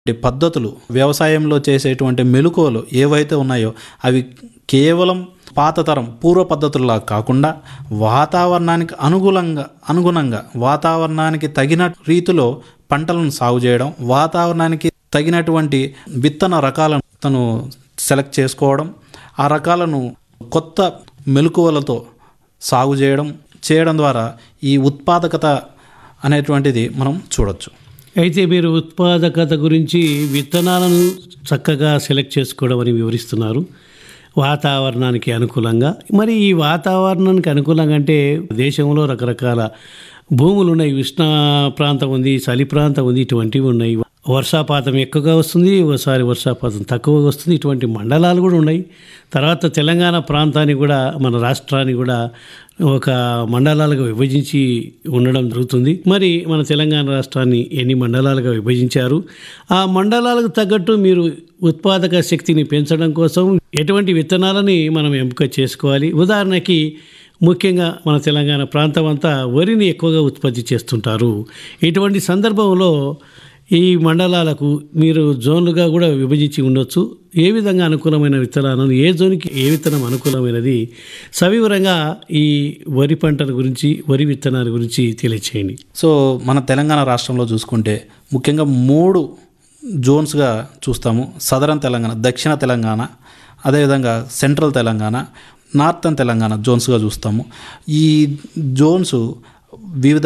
పద్ధతులు వ్యవసాయంలో చేసేటువంటి మెలకువలు ఏవైతే ఉన్నాయో అవి కేవలం పాత తరం పూర్వ పద్ధతుల్లా కాకుండా వాతావరణానికి అనుకూలంగా అనుగుణంగా వాతావరణానికి తగిన రీతిలో పంటలను సాగు చేయడం వాతావరణానికి తగినటువంటి విత్తన రకాలను తను సెలెక్ట్ చేసుకోవడం ఆ రకాలను కొత్త మెలకువలతో సాగు చేయడం చేయడం ద్వారా ఈ ఉత్పాదకత అనేటువంటిది మనం చూడొచ్చు అయితే మీరు ఉత్పాదకత గురించి విత్తనాలను చక్కగా సెలెక్ట్ చేసుకోవడం అని వివరిస్తున్నారు వాతావరణానికి అనుకూలంగా మరి ఈ వాతావరణానికి అనుకూలంగా అంటే దేశంలో రకరకాల భూములు ఉన్నాయి ఉష్ణ ప్రాంతం ఉంది చలి ప్రాంతం ఉంది ఇటువంటివి ఉన్నాయి వర్షాపాతం ఎక్కువగా వస్తుంది ఒకసారి వర్షాపాతం తక్కువగా వస్తుంది ఇటువంటి మండలాలు కూడా ఉన్నాయి తర్వాత తెలంగాణ ప్రాంతాన్ని కూడా మన రాష్ట్రాన్ని కూడా ఒక మండలాలుగా విభజించి ఉండడం జరుగుతుంది మరి మన తెలంగాణ రాష్ట్రాన్ని ఎన్ని మండలాలుగా విభజించారు ఆ మండలాలకు తగ్గట్టు మీరు ఉత్పాదక శక్తిని పెంచడం కోసం ఎటువంటి విత్తనాలని మనం ఎంపిక చేసుకోవాలి ఉదాహరణకి ముఖ్యంగా మన తెలంగాణ ప్రాంతం అంతా వరిని ఎక్కువగా ఉత్పత్తి చేస్తుంటారు ఇటువంటి సందర్భంలో ఈ మండలాలకు మీరు జోన్లుగా కూడా విభజించి ఉండొచ్చు ఏ విధంగా అనుకూలమైన విత్తనాలను ఏ జోన్కి ఏ విత్తనం అనుకూలమైనది సవివరంగా ఈ వరి పంటల గురించి వరి విత్తనాల గురించి తెలియచేయండి సో మన తెలంగాణ రాష్ట్రంలో చూసుకుంటే ముఖ్యంగా మూడు జోన్స్గా చూస్తాము సదరన్ తెలంగాణ దక్షిణ తెలంగాణ అదేవిధంగా సెంట్రల్ తెలంగాణ నార్థన్ తెలంగాణ జోన్స్గా చూస్తాము ఈ జోన్స్ వివిధ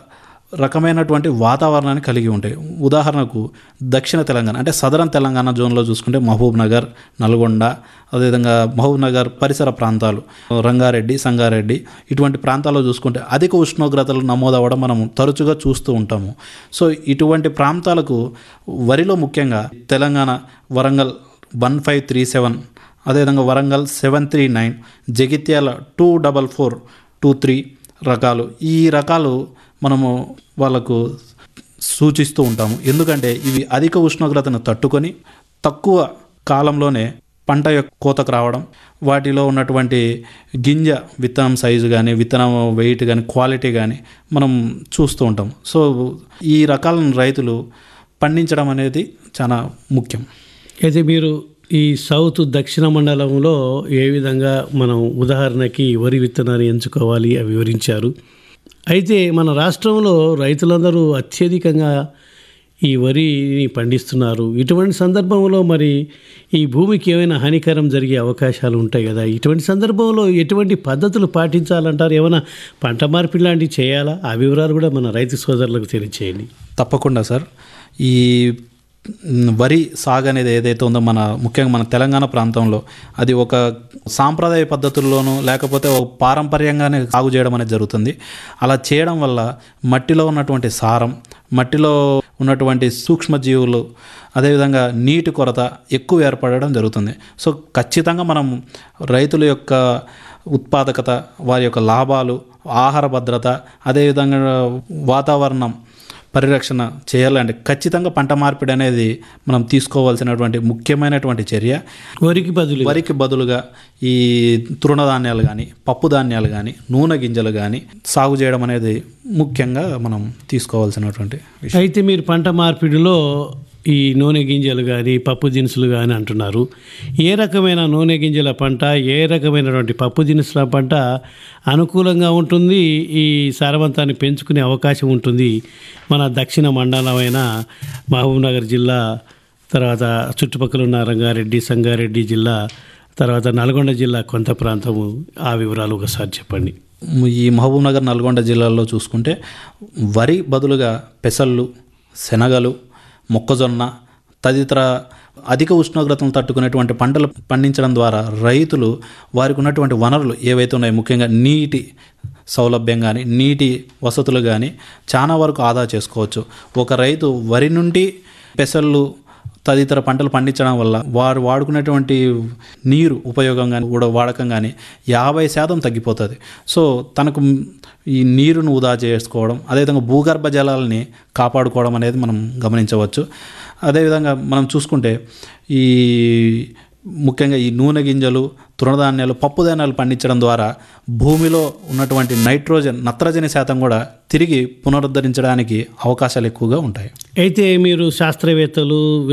రకమైనటువంటి వాతావరణాన్ని కలిగి ఉంటాయి ఉదాహరణకు దక్షిణ తెలంగాణ అంటే సదరన్ తెలంగాణ జోన్లో చూసుకుంటే మహబూబ్ నగర్ నల్గొండ అదేవిధంగా మహబూబ్ నగర్ పరిసర ప్రాంతాలు రంగారెడ్డి సంగారెడ్డి ఇటువంటి ప్రాంతాల్లో చూసుకుంటే అధిక ఉష్ణోగ్రతలు నమోదవ్వడం మనం తరచుగా చూస్తూ ఉంటాము సో ఇటువంటి ప్రాంతాలకు వరిలో ముఖ్యంగా Telangana Warangal one five three seven అదేవిధంగా Warangal seven three nine Jagtial two double four two three రకాలు ఈ రకాలు మనము వాళ్ళకు సూచిస్తూ ఉంటాము ఎందుకంటే ఇవి అధిక ఉష్ణోగ్రతను తట్టుకొని తక్కువ కాలంలోనే పంట యొక్క కోతకు రావడం వాటిలో ఉన్నటువంటి గింజ విత్తనం సైజు కానీ విత్తనం వెయిట్ కానీ క్వాలిటీ కానీ మనం చూస్తూ ఉంటాం సో ఈ రకాలను రైతులు పండించడం అనేది చాలా ముఖ్యం అయితే మీరు ఈ సౌత్ దక్షిణ మండలంలో ఏ విధంగా మనం ఉదాహరణకి వరి విత్తనాన్ని ఎంచుకోవాలి అవి వివరించారు అయితే మన రాష్ట్రంలో రైతులందరూ అత్యధికంగా ఈ వరిని పండిస్తున్నారు ఇటువంటి సందర్భంలో మరి ఈ భూమికి ఏమైనా హానికరం జరిగే అవకాశాలు ఉంటాయి కదా ఇటువంటి సందర్భంలో ఎటువంటి పద్ధతులు పాటించాలంటారు ఏమైనా పంట మార్పిడి లాంటివి చేయాలా ఆ వివరాలు కూడా మన రైతు సోదరులకు తెలియచేయండి తప్పకుండా సార్ ఈ వరి సాగు అనేది ఏదైతే ఉందో మన ముఖ్యంగా మన తెలంగాణ ప్రాంతంలో అది ఒక సాంప్రదాయ పద్ధతుల్లోనూ లేకపోతే ఒక పారంపర్యంగానే సాగు చేయడం అనేది జరుగుతుంది అలా చేయడం వల్ల మట్టిలో ఉన్నటువంటి సారం మట్టిలో ఉన్నటువంటి సూక్ష్మజీవులు అదేవిధంగా నీటి కొరత ఎక్కువ ఏర్పడడం జరుగుతుంది సో ఖచ్చితంగా మనం రైతుల యొక్క ఉత్పాదకత వారి యొక్క లాభాలు ఆహార భద్రత అదేవిధంగా వాతావరణం పరిరక్షణ చేయాలంటే ఖచ్చితంగా పంట మార్పిడి అనేది మనం తీసుకోవాల్సినటువంటి ముఖ్యమైనటువంటి చర్య వరికి బదులు వరికి బదులుగా ఈ తృణధాన్యాలు కానీ పప్పు ధాన్యాలు కానీ నూనె గింజలు కానీ సాగు చేయడం అనేది ముఖ్యంగా మనం తీసుకోవాల్సినటువంటి విషయం అయితే మీరు పంట మార్పిడిలో ఈ నూనె గింజలు కానీ పప్పు దినుసులు కానీ అంటున్నారు ఏ రకమైన నూనె గింజల పంట ఏ రకమైనటువంటి పప్పు దినుసుల పంట అనుకూలంగా ఉంటుంది ఈ సారవంతాన్ని పెంచుకునే అవకాశం ఉంటుంది మన దక్షిణ మండలమైన మహబూబ్నగర్ జిల్లా తర్వాత చుట్టుపక్కల ఉన్న రంగారెడ్డి సంగారెడ్డి జిల్లా తర్వాత నల్గొండ జిల్లా కొంత ప్రాంతము ఆ వివరాలు ఒకసారి చెప్పండి ఈ మహబూబ్నగర్ నల్గొండ జిల్లాలో చూసుకుంటే వరి బదులుగా పెసళ్ళు శనగలు మొక్కజొన్న తదితర అధిక ఉష్ణోగ్రతను తట్టుకునేటువంటి పంటలు పండించడం ద్వారా రైతులు వారికి ఉన్నటువంటి వనరులు ఏవైతే ఉన్నాయో ముఖ్యంగా నీటి సౌలభ్యం కానీ నీటి వసతులు కానీ చాలా వరకు ఆదా చేసుకోవచ్చు ఒక రైతు వరి నుండి పెసళ్ళు తదితర పంటలు పండించడం వల్ల వారు వాడుకునేటువంటి నీరు ఉపయోగం కానీ కూడా వాడకం కానీ యాభై శాతం తగ్గిపోతుంది సో తనకు ఈ నీరును వృధా చేసుకోవడం అదేవిధంగా భూగర్భ జలాలని కాపాడుకోవడం అనేది మనం గమనించవచ్చు అదేవిధంగా మనం చూసుకుంటే ఈ ముఖ్యంగా ఈ నూనె గింజలు తృణధాన్యాలు పప్పు ధాన్యాలు పండించడం ద్వారా భూమిలో ఉన్నటువంటి నైట్రోజన్ నత్రజని శాతం కూడా తిరిగి పునరుద్ధరించడానికి అవకాశాలు ఎక్కువగా ఉంటాయి అయితే మీరు శాస్త్రవేత్తలు